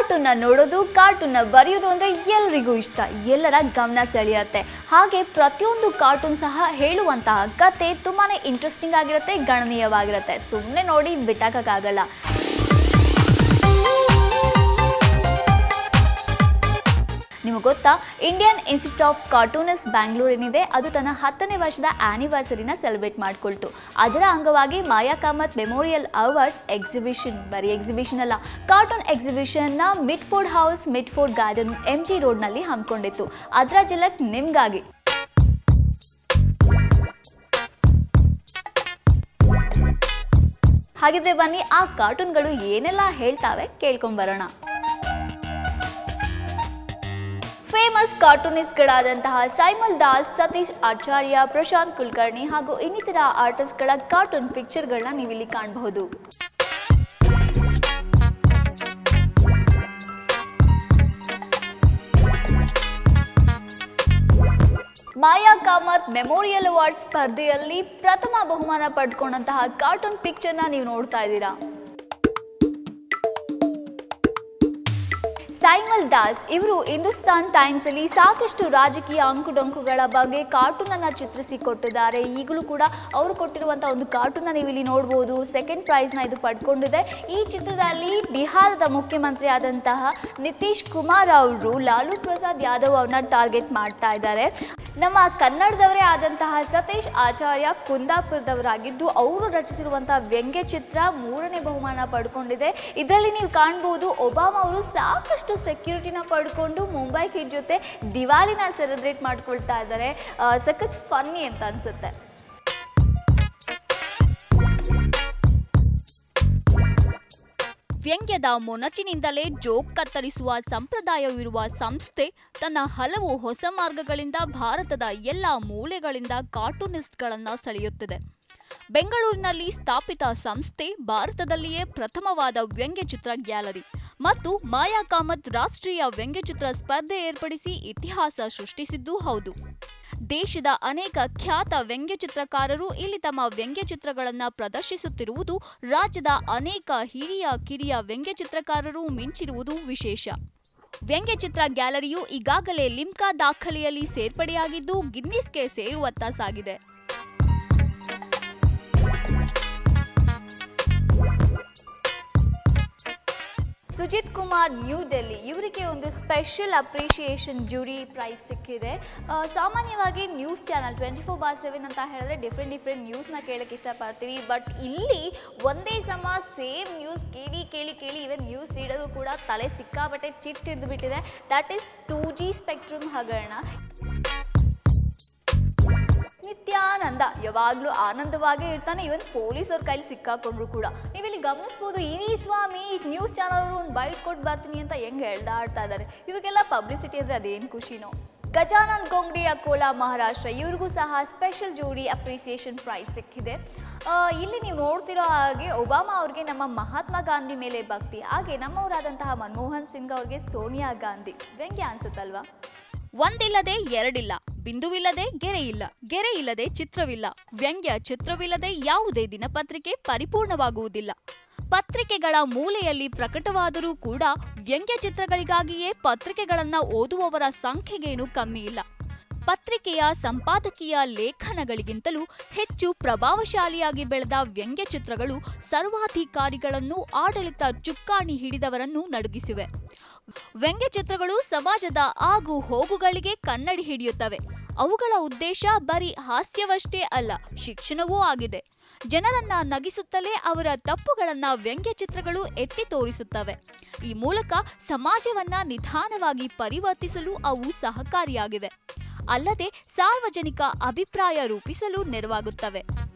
ಕಾರ್ಟೂನ್ನ ನೋಡೋದು ಕಾರ್ಟೂನ್ನ ಬರೆಯೋದು ಅಂದರೆ ಎಲ್ರಿಗೂ ಇಷ್ಟ ಎಲ್ಲರ ಗಮನ ಸೆಳೆಯುತ್ತೆ ಹಾಗೆ ಪ್ರತಿಯೊಂದು ಕಾರ್ಟೂನ್ ಸಹ ಹೇಳುವಂತಹ ಕತೆ ತುಂಬಾ ಇಂಟ್ರೆಸ್ಟಿಂಗ್ ಆಗಿರುತ್ತೆ ಗಣನೀಯವಾಗಿರುತ್ತೆ ಸುಮ್ಮನೆ ನೋಡಿ ಬಿಟ್ಟಾಕಕ್ಕಾಗಲ್ಲ ನಿಮಗೆ ಗೊತ್ತಾ Indian institute of cartoonists Bangalore ಏನಿದೆ ಅದು ತನ್ನ ಹತ್ತನೇ ವರ್ಷದ ಆ್ಯನಿವರ್ಸರಿನ ಸೆಲೆಬ್ರೇಟ್ ಮಾಡಿಕೊಳ್ತು ಅದರ ಅಂಗವಾಗಿ Maya Kamath memorial awards exhibition ಬರೀ ಎಕ್ಸಿಬಿಷನ್ ಅಲ್ಲ ಕಾರ್ಟೂನ್ ಎಕ್ಸಿಬಿಷನ್ನ mid food house mid food garden M G ರೋಡ್ನಲ್ಲಿ ಹಮ್ಮಿಕೊಂಡಿತ್ತು ಅದರ ಜಿಲ್ಲಕ್ ನಿಮಗಾಗಿ ಹಾಗಿದ್ರೆ ಬನ್ನಿ ಆ ಕಾರ್ಟೂನ್ಗಳು ಏನೆಲ್ಲ ಹೇಳ್ತಾವೆ ಕೇಳ್ಕೊಂಡ್ ಬರೋಣ ಫೇಮಸ್ ಕಾರ್ಟೂನಿಸ್ಟ್ಗಳಾದಂತಹ ಸೈಮಲ್ ದಾಸ್ ಸತೀಶ್ ಆಚಾರ್ಯ ಪ್ರಶಾಂತ್ ಕುಲಕರ್ಣಿ ಹಾಗೂ ಇನ್ನಿತರ ಆರ್ಟಿಸ್ಟ್ಗಳ ಕಾರ್ಟೂನ್ ಪಿಕ್ಚರ್ಗಳನ್ನ ನೀವಿಲ್ಲಿ ಕಾಣಬಹುದು ಮಾಯಾ ಕಾಮತ್ ಮೆಮೋರಿಯಲ್ ಅವಾರ್ಡ್ ಸ್ಪರ್ಧೆಯಲ್ಲಿ ಪ್ರಥಮ ಬಹುಮಾನ ಪಡ್ಕೊಂಡಂತಹ ಕಾರ್ಟೂನ್ ಪಿಕ್ಚರ್ನ ನೀವು ನೋಡ್ತಾ ಇದ್ದೀರಾ ಸೈಮಲ್ ದಾಸ್ ಇವರು ಹಿಂದೂಸ್ತಾನ್ ಟೈಮ್ಸ್ ಅಲ್ಲಿ ಸಾಕಷ್ಟು ರಾಜಕೀಯ ಅಂಕುಡೊಂಕುಗಳ ಬಗ್ಗೆ ಕಾರ್ಟೂನ್ ಅನ್ನ ಚಿತ್ರಿಸಿ ಕೊಟ್ಟಿದ್ದಾರೆ ಈಗಲೂ ಕೂಡ ಅವರು ಕೊಟ್ಟಿರುವಂತಹ ಒಂದು ಕಾರ್ಟೂನ್ ನೀವು ಇಲ್ಲಿ ನೋಡಬಹುದು ಸೆಕೆಂಡ್ ಪ್ರೈಸ್ ನ ಇದು ಪಡ್ಕೊಂಡಿದೆ ಈ ಚಿತ್ರದಲ್ಲಿ ಬಿಹಾರದ ಮುಖ್ಯಮಂತ್ರಿ ಆದಂತಹ ನಿತೀಶ್ ಕುಮಾರ್ ಅವರು ಲಾಲು ಪ್ರಸಾದ್ ಯಾದವ್ ಅವ್ರನ್ನ ಟಾರ್ಗೆಟ್ ಮಾಡ್ತಾ ಇದ್ದಾರೆ ನಮ್ಮ ಕನ್ನಡದವರೇ ಆದಂತಹ ಸತೀಶ್ ಆಚಾರ್ಯ ಕುಂದಾಪುರದವರಾಗಿದ್ದು ಅವರು ರಚಿಸಿರುವಂತಹ ವ್ಯಂಗ್ಯ ಚಿತ್ರ ಮೂರನೇ ಬಹುಮಾನ ಪಡ್ಕೊಂಡಿದೆ ಇದರಲ್ಲಿ ನೀವು ಕಾಣ್ಬೋದು ಒಬಾಮಾ ಅವರು ಸಾಕಷ್ಟು ಸೆಕ್ಯೂರಿಟಿನ ಪಡ್ಕೊಂಡು ಮುಂಬೈ ಕಿಡ್ ಜೊತೆ ದಿವಾಲಿನ ಸೆಲೆಬ್ರೇಟ್ ಮಾಡ್ಕೊಳ್ತಾ ಇದ್ದಾರೆ ಆ, ಸಖತ್ ಫನ್ನಿ ಅಂತ ಅನ್ಸುತ್ತೆ ವ್ಯಂಗ್ಯದ ಮೊನಚಿನಿಂದಲೇ ಜೋಕ್ ಕತ್ತರಿಸುವ ಸಂಪ್ರದಾಯವಿರುವ ಸಂಸ್ಥೆ ತನ್ನ ಹಲವು ಹೊಸ ಮಾರ್ಗಗಳಿಂದ ಭಾರತದ ಎಲ್ಲ ಮೂಲೆಗಳಿಂದ ಕಾರ್ಟೂನಿಸ್ಟ್ಗಳನ್ನು ಸೆಳೆಯುತ್ತಿದೆ ಬೆಂಗಳೂರಿನಲ್ಲಿ ಸ್ಥಾಪಿತ ಸಂಸ್ಥೆ ಭಾರತದಲ್ಲಿಯೇ ಪ್ರಥಮವಾದ ವ್ಯಂಗ್ಯಚಿತ್ರ ಗ್ಯಾಲರಿ ಮತ್ತು ಮಾಯಾ ಕಾಮತ್ ರಾಷ್ಟ್ರೀಯ ವ್ಯಂಗ್ಯಚಿತ್ರ ಸ್ಪರ್ಧೆ ಏರ್ಪಡಿಸಿ ಇತಿಹಾಸ ಸೃಷ್ಟಿಸಿದ್ದೂ ಹೌದು ದೇಶದ ಅನೇಕ ಖ್ಯಾತ ವ್ಯಂಗ್ಯಚಿತ್ರಕಾರರು ಇಲ್ಲಿ ತಮ್ಮ ವ್ಯಂಗ್ಯಚಿತ್ರಗಳನ್ನು ಪ್ರದರ್ಶಿಸುತ್ತಿರುವುದು ರಾಜ್ಯದ ಅನೇಕ ಹಿರಿಯ ಕಿರಿಯ ವ್ಯಂಗ್ಯಚಿತ್ರಕಾರರು ಮಿಂಚಿರುವುದು ವಿಶೇಷ ವ್ಯಂಗ್ಯಚಿತ್ರ ಗ್ಯಾಲರಿಯು ಈಗಾಗಲೇ ಲಿಮ್ಕಾ ದಾಖಲೆಯಲ್ಲಿ ಸೇರ್ಪಡೆಯಾಗಿದ್ದು ಗಿನ್ನಿಸ್ಗೆ ಸೇರುವತ್ತ ಸಾಗಿದೆ ಸುಜಿತ್ ಕುಮಾರ್ ನ್ಯೂ ಡೆಲ್ಲಿ ಇವರಿಗೆ ಒಂದು ಸ್ಪೆಷಲ್ ಅಪ್ರಿಷಿಯೇಷನ್ ಜೂರಿ ಪ್ರೈಸ್ ಸಿಕ್ಕಿದೆ ಆ, ಸಾಮಾನ್ಯವಾಗಿ news channel twenty four bar seven ಅಂತ ಹೇಳಿದ್ರೆ ಡಿಫ್ರೆಂಟ್ ಡಿಫ್ರೆಂಟ್ ನ್ಯೂಸ್ನ ಕೇಳಕ್ಕೆ ಇಷ್ಟಪಡ್ತೀವಿ ಬಟ್ ಇಲ್ಲಿ ಒಂದೇ ಸಮ ಸೇಮ್ ನ್ಯೂಸ್ ಕೇಳಿ ಕೇಳಿ ಕೇಳಿ ಇವನ್ ನ್ಯೂಸ್ ರೀಡರು ಕೂಡ ತಲೆ ಸಿಕ್ಕಾಬಟ್ಟೆ ಚಿಟ್ ಹಿಡಿದು ಬಿಟ್ಟಿದೆ that is two G spectrum ಹಗರಣ ನಿತ್ಯಾನಂದ ಯಾವಾಗಲೂ ಆನಂದವಾಗೇ ಇರ್ತಾನೆ ಇವನ್ ಪೊಲೀಸವ್ರ ಕೈಲಿ ಸಿಕ್ಕಾಕೊಂಡ್ರು ಕೂಡ ನೀವಿಲ್ಲಿ ಗಮನಿಸ್ಬೋದು ಇರಿ ಸ್ವಾಮಿ ನ್ಯೂಸ್ ಚಾನಲ್ ಒಂದು ಬೈಟ್ ಕೊಟ್ಟು ಬರ್ತೀನಿ ಅಂತ ಹೆಂಗೆ ಹೇಳ್ದಾಡ್ತಾ ಇದ್ದಾರೆ ಇವ್ರಿಗೆಲ್ಲ ಪಬ್ಲಿಸಿಟಿ ಅಂದರೆ ಅದೇನು ಖುಷಿನೋ ಗಜಾನಂದ್ ಗೊಂಗ್ಡಿ ಅಕೋಲಾ ಮಹಾರಾಷ್ಟ್ರ ಇವ್ರಿಗೂ ಸಹ ಸ್ಪೆಷಲ್ ಜೋಡಿ ಅಪ್ರಿಸಿಯೇಷನ್ ಪ್ರೈಸ್ ಸಿಕ್ಕಿದೆ ಆ, ಇಲ್ಲಿ ನೀವು ನೋಡ್ತಿರೋ ಹಾಗೆ ಒಬಾಮಾ ಅವ್ರಿಗೆ ನಮ್ಮ ಮಹಾತ್ಮ ಗಾಂಧಿ ಮೇಲೆ ಭಕ್ತಿ ಹಾಗೆ ನಮ್ಮವರಾದಂತಹ ಮನಮೋಹನ್ ಸಿಂಗ್ ಅವ್ರಿಗೆ ಸೋನಿಯಾ ಗಾಂಧಿ ವ್ಯಂಗ್ಯ ಅನ್ಸುತ್ತಲ್ವಾ ಒಂದಿಲ್ಲದೆ ಎರಡಿಲ್ಲ ಬಿಂದುವಿಲ್ಲದೆ ಗೆರೆ ಇಲ್ಲ ಗೆರೆ ಇಲ್ಲದೆ ಚಿತ್ರವಿಲ್ಲ ವ್ಯಂಗ್ಯ ಚಿತ್ರವಿಲ್ಲದೆ ಯಾವುದೇ ದಿನಪತ್ರಿಕೆ ಪರಿಪೂರ್ಣವಾಗುವುದಿಲ್ಲ ಪತ್ರಿಕೆಗಳ ಮೂಲೆಯಲ್ಲಿ ಪ್ರಕಟವಾದರೂ ಕೂಡ ವ್ಯಂಗ್ಯ ಚಿತ್ರಗಳಿಗಾಗಿಯೇ ಪತ್ರಿಕೆಗಳನ್ನ ಓದುವವರ ಸಂಖ್ಯೆಗೇನು ಕಮ್ಮಿ ಇಲ್ಲ ಪತ್ರಿಕೆಯ ಸಂಪಾದಕೀಯ ಲೇಖನಗಳಿಗಿಂತಲೂ ಹೆಚ್ಚು ಪ್ರಭಾವಶಾಲಿಯಾಗಿ ಬೆಳೆದ ವ್ಯಂಗ್ಯ ಚಿತ್ರಗಳು ಸರ್ವಾಧಿಕಾರಿಗಳನ್ನು ಆಡಳಿತ ಚುಕ್ಕಾಣಿ ಹಿಡಿದವರನ್ನು ನಡುಗಿಸಿವೆ ವ್ಯಂಗ್ಯ ಚಿತ್ರಗಳು ಸಮಾಜದ ಆಗು ಹೋಗುಗಳಿಗೆ ಕನ್ನಡಿ ಹಿಡಿಯುತ್ತವೆ ಅವುಗಳ ಉದ್ದೇಶ ಬರೀ ಹಾಸ್ಯವಷ್ಟೇ ಅಲ್ಲ ಶಿಕ್ಷಣವೂ ಆಗಿದೆ ಜನರನ್ನ ನಗಿಸುತ್ತಲೇ ಅವರ ತಪ್ಪುಗಳನ್ನ ವ್ಯಂಗ್ಯ ಚಿತ್ರಗಳು ಎತ್ತಿ ತೋರಿಸುತ್ತವೆ ಈ ಮೂಲಕ ಸಮಾಜವನ್ನ ನಿಧಾನವಾಗಿ ಪರಿವರ್ತಿಸಲು ಅವು ಸಹಕಾರಿಯಾಗಿವೆ ಅಲ್ಲದೆ ಸಾರ್ವಜನಿಕ ಅಭಿಪ್ರಾಯ ರೂಪಿಸಲು ನೆರವಾಗುತ್ತವೆ